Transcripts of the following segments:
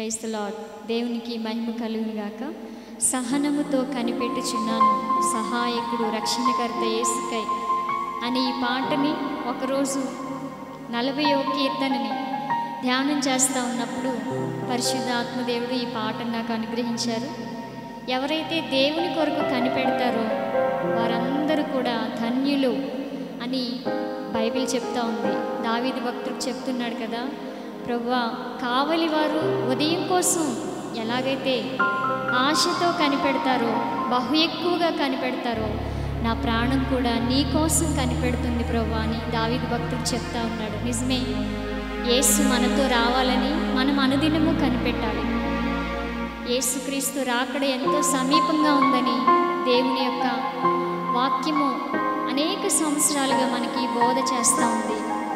క్రైస్త lord దేవునికి మహిమ కలుగును గాక సహనముతో కనిపెట్టుచున్నాను సహాయకుడు రక్షణకర్త యేసుకై అని ఈ పాటని ఒకరోజు నలభయో కీర్తనని ధ్యానం చేస్తూ ఉన్నప్పుడు పరిశుద్ధ ఆత్మదేవుడు ఈ పాటను నాకు అనుగ్రహించారు ఎవరైతే దేవుని కొరకు కనిపెడతారో వారందరూ కూడా ధన్యులు అని బైబిల్ చెప్తా ఉంది దావీదు భక్తుడు చెప్తున్నాడు కదా ప్రభువా కావలి వారు ఉదయం కోసం ఎలాగైతే ఆశతో కనిపెడతారో బహు ఎక్కువగా కనిపెడతారో నా ప్రాణం కూడా నీ కోసం కనిపెడుతుంది ప్రభు అని దావీదు భక్తుడు చెప్తా ఉన్నాడు నిజమే యేసు మనతో రావాలని మనం అనుదినము కనిపెట్టాలి యేసుక్రీస్తు రాకడ ఎంతో సమీపంగా ఉందని దేవుని యొక్క వాక్యము అనేక సంవత్సరాలుగా మనకి బోధ చేస్తూ ఉంది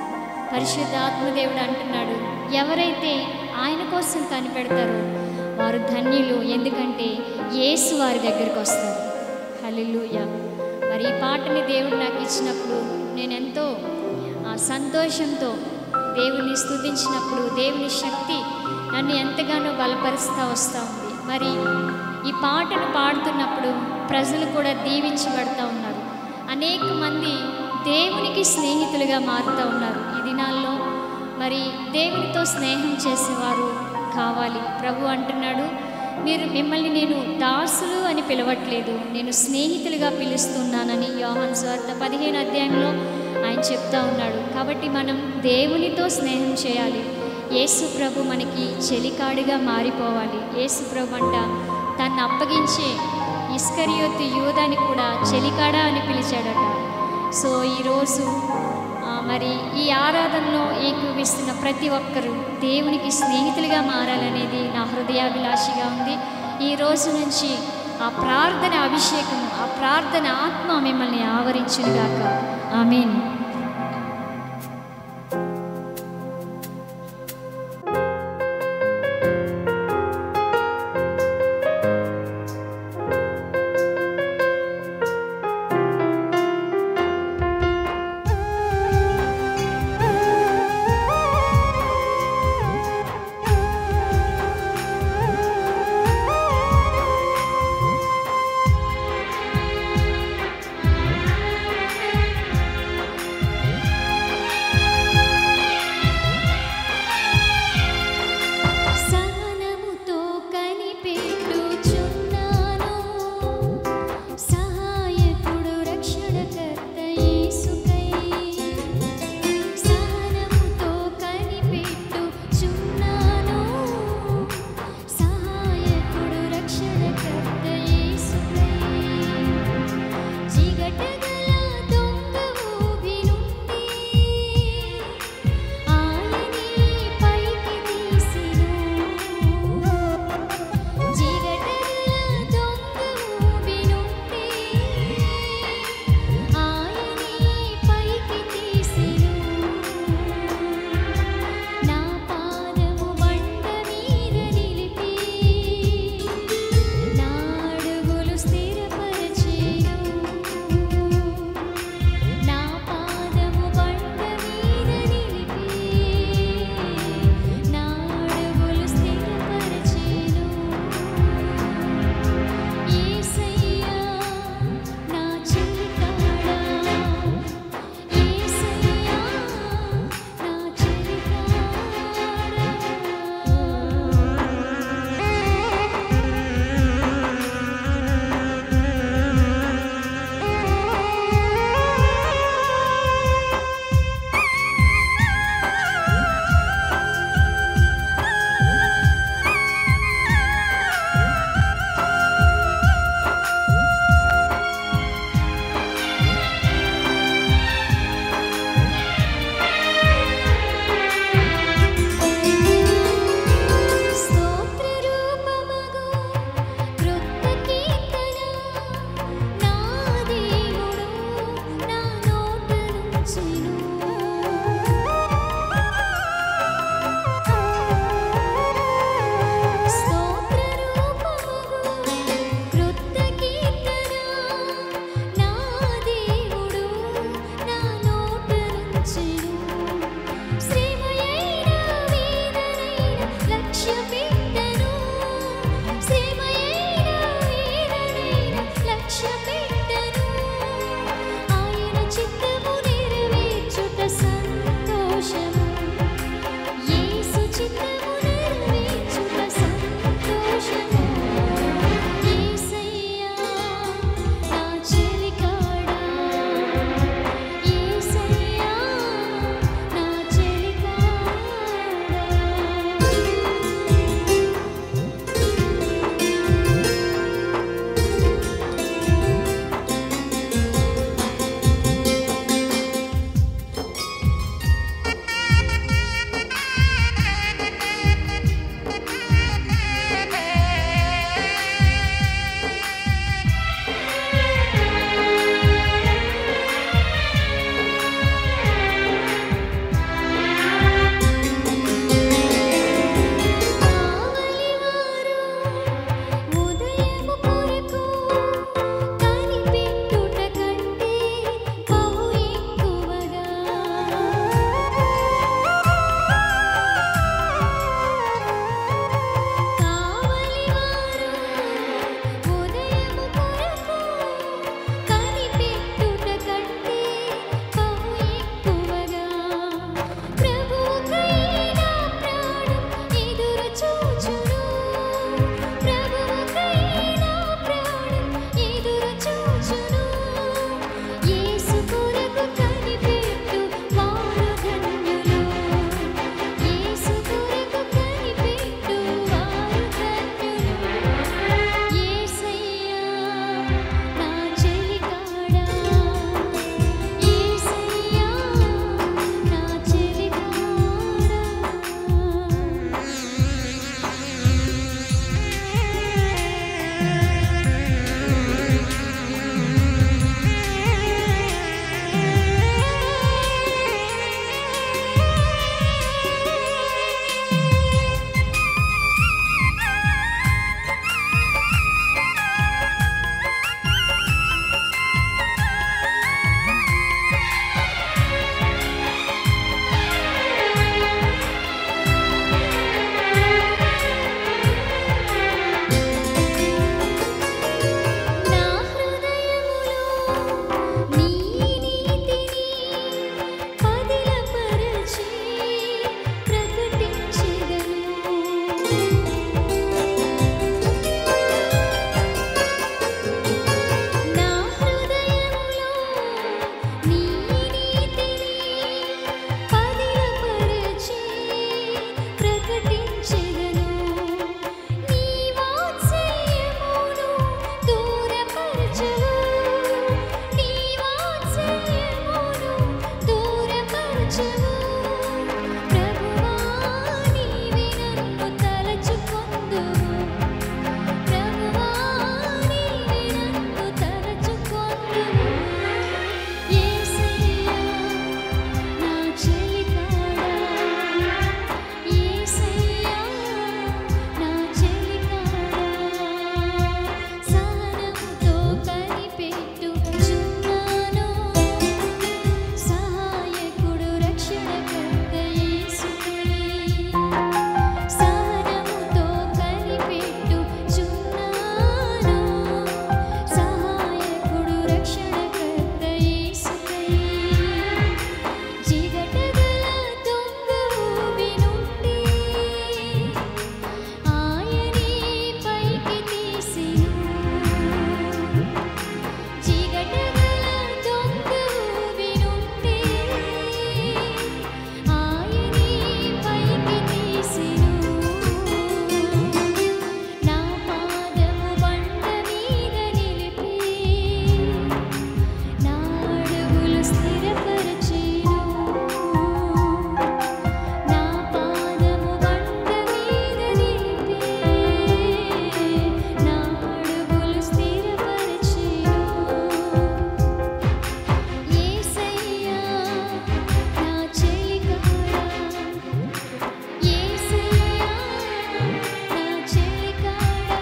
పరిశుద్ధాత్మదేవుడు అంటున్నాడు ఎవరైతే ఆయన కోసం కనిపెడతారో వారు ధన్యులు ఎందుకంటే యేసు వారి దగ్గరికి వస్తారు హల్లెలూయ మరి ఈ పాటని దేవుడు నాకు ఇచ్చినప్పుడు నేను ఎంతో ఆ, సంతోషంతో దేవుని స్తుతించినప్పుడు దేవుని శక్తి నన్ను ఎంతగానో బలపరుస్తూ వస్తూ ఉంది మరి ఈ పాటను పాడుతున్నప్పుడు ప్రజలు కూడా దీవించబడుతూ ఉన్నారు అనేక మంది దేవునికి స్నేహితులుగా మారుతూ ఉన్నారు ఈ దినాల్లో మరి దేవునితో స్నేహం చేసేవారు కావాలి ప్రభు అంటున్నాడు మీరు మిమ్మల్ని నేను దాసులు అని పిలవట్లేదు నేను స్నేహితులుగా పిలుస్తున్నానని యోహాన్ స్వార్థ పదిహేను అధ్యాయంలో ఆయన చెప్తా ఉన్నాడు కాబట్టి మనం దేవునితో స్నేహం చేయాలి యేసు ప్రభు మనకి చెలికాడిగా మారిపోవాలి యేసు ప్రభు అంట తను అప్పగించే ఇస్కరియోతు యూదాని కూడా చెలికాడా అని పిలిచాడట సో ఈరోజు ఆ, మరి ఈ ఆరాధనలో ఏకీవిస్తున్న ప్రతి ఒక్కరూ దేవునికి స్నేహితులుగా మారాలనేది నా హృదయాభిలాషిగా ఉంది ఈ రోజు నుంచి ఆ ప్రార్థన అభిషేకం ఆ ప్రార్థన ఆత్మ మిమ్మల్ని ఆవరించునుగాక ఆమెన్ ఆ రక్షణకర్త యేసుకై జిగటగల దొంగ ఊబి నుండి ఆయనే పైకి తీసెను జిగటగల దొంగ ఊబి నుండి ఆయనే పైకి తీసెను నా పాదము బండ మీద నిలిపి నా అడుగులు స్థిరపరచెను నా పాదము బండ మీద నిలిపి నా అడుగులు స్థిరపరచెను యేసయ్యా నా చెలికాడా యేసయ్యా నా చెలికాడా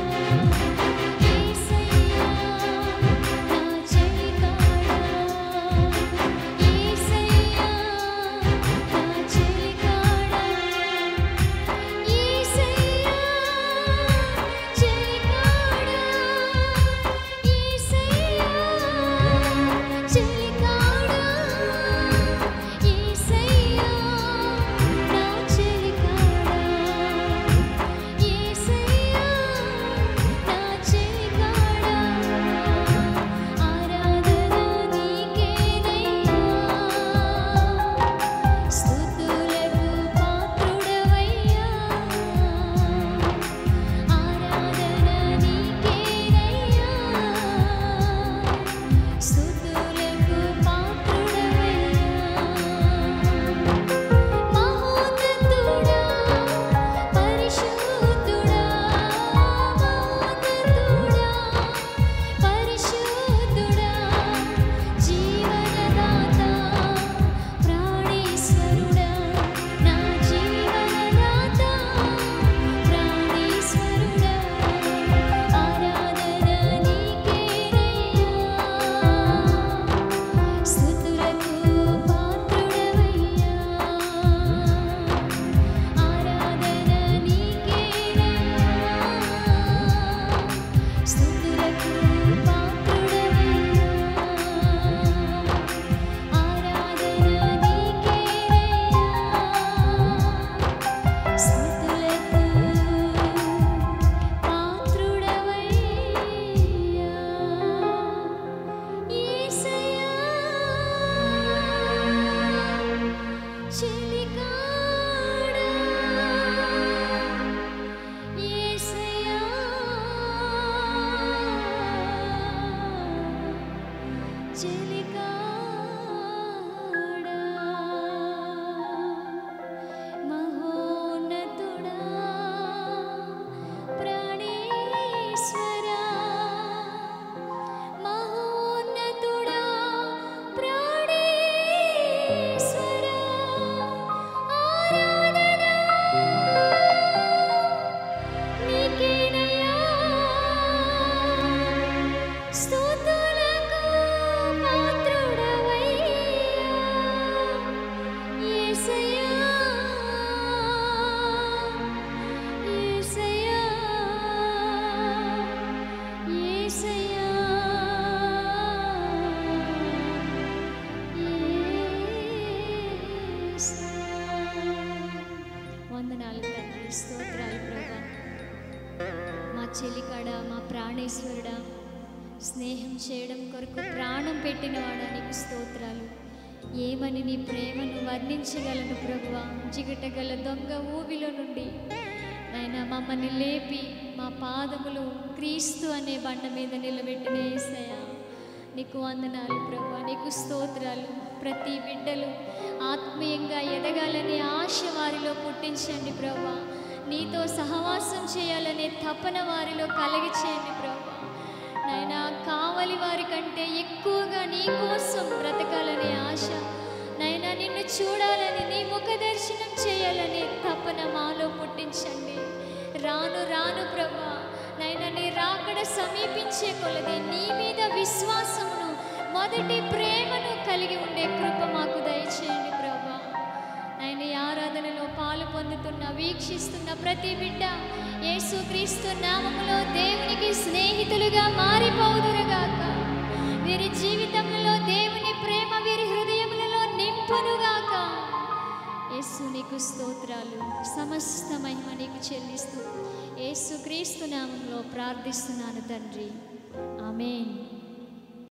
యేసయ్యా నా చెలికాడా యేసయ్యా నా చెలికాడా యేసయ్యా చెలికాడా యేసయ్యా చెలికాడా యేసయ్యా నా చెలికాడా యేసయ్యా నా చెలికాడా ఆరాధన నీకేనయ్యా స్తుతులకు పాత్రుడవయ్యా ఆరాధన నీకేనయ్యా స్తుతులకు పాత్రుడవయ్యా మహోన్నతుడా పరిశుద్ధుడా మహోన్నతుడా పరిశుద్ధుడా జీవనదాత ప్రాణేశ్వరుడా నా జీవనదాత ప్రాణేశ్వరుడా ఆరాధన నీకేనయ్యా స్తుతులకు పాత్రుడవయ్యా ఆరాధన నీకేనయ్యా స్తుతులకు పాత్రుడవయ్యా ఆరాధన నీకేనయ్యా స్తుతులకు పాత్రుడవయ్యా యేసయ్యా చెలికాడా యేసయ్యా చెలికాడా మహోన్నతుడా ప్రాణేశ్వరా మహోన్నతుడా ప్రాణేశ్వరా ఆరాధన నీకేనయ్యా స్తుతులకు పాత్రుడవయ్యా యేసయ్యా యేసయ్యా యేసయ్యా వందనాలు తండ్రి స్తోత్రాలు ప్రభా మా చెలికాడ మా ప్రాణేశ్వరుడా స్నేహం చేయడం కొరకు ప్రాణం పెట్టినవాడా నీకు స్తోత్రాలు ఏమని నీ ప్రేమను వర్ణించగలను ప్రభువా జిగటగల దొంగ ఊబిలో నుండి నాయన మమ్మల్ని లేపి మా పాదములు క్రీస్తు అనే బండ మీద నిలబెట్టిన ఏసయ్యా నీకు వందనాలు ప్రభు నీకు స్తోత్రాలు ప్రతి బిడ్డలు ఆత్మీయంగా ఎదగాలనే ఆశ వారిలో పుట్టించండి ప్రభా నీతో సహవాసం చేయాలనే తపన వారిలో కలిగి చేయండి ప్రభా నాయనా కావలి వారి కంటే ఎక్కువగా నీ కోసం బ్రతకాలనే ఆశ నైనా నిన్ను చూడాలని నీ ముఖ దర్శనం చేయాలనే తపన మాలో పుట్టించండి రాను రాను ప్రభా నైనా నీ రాకడ సమీపించే కొలది నీ మీద విశ్వాసమును మొదటి ప్రేమను కలిగి ఉండే కృప మాకు దయచేయండి ప్రభా ఆయన ఈ ఆరాధనలో పాలు పొందుతున్న వీక్షిస్తున్న ప్రతి బిడ్డ యేసుక్రీస్తు నామములో దేవునికి స్నేహితులుగా మారిపోదురుగాక నీ నీకు స్తోత్రాలు సమస్త మహిమ నీకు చెల్లిస్తూ యేసుక్రీస్తు నామంలో ప్రార్థిస్తున్నాను తండ్రి ఆమెన్